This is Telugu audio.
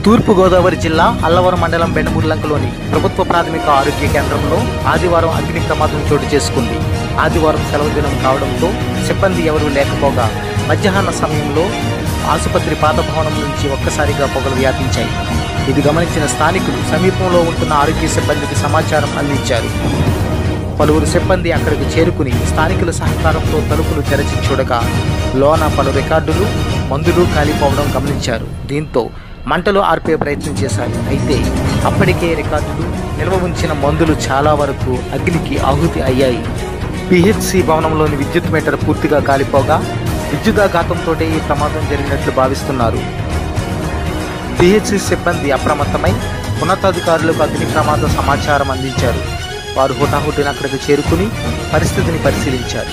తూర్పుగోదావరి జిల్లా అల్లవరం మండలం బెండమూర్లంకలోని ప్రభుత్వ ప్రాథమిక ఆరోగ్య కేంద్రంలో ఆదివారం అగ్ని ప్రమాదం చోటు చేసుకుంది ఆదివారం సెలవు దినం కావడంతో సిబ్బంది ఎవరూ లేకపోగా మధ్యాహ్న సమయంలో ఆసుపత్రి పాత భవనం నుంచి ఒక్కసారిగా పొగలు వ్యాపించాయి ఇది గమనించిన స్థానికులు సమీపంలో ఉంటున్న ఆరోగ్య సిబ్బందికి సమాచారం అందించారు పలువురు సిబ్బంది అక్కడికి చేరుకుని స్థానికుల సహకారంతో తలుపులు తెరచి చూడగా లోన పలు రికార్డులు మందులు కాలిపోవడం గమనించారు దీంతో మంటలు ఆర్పే ప్రయత్నం చేశారు అయితే అప్పటికే రికార్డులు నిల్వ ఉంచిన మందులు చాలా వరకు అగ్నికి ఆహుతి అయ్యాయి పిహెచ్సి భవనంలోని విద్యుత్ మీటర్ పూర్తిగా కాలిపోగా విద్యుదాఘాతంతో ఈ ప్రమాదం జరిగినట్లు భావిస్తున్నారు పిహెచ్సి సిబ్బంది అప్రమత్తమై ఉన్నతాధికారులకు అగ్ని ప్రమాద సమాచారం అందించారు వారు హుటాహుటిన అక్కడికి చేరుకుని పరిస్థితిని పరిశీలించారు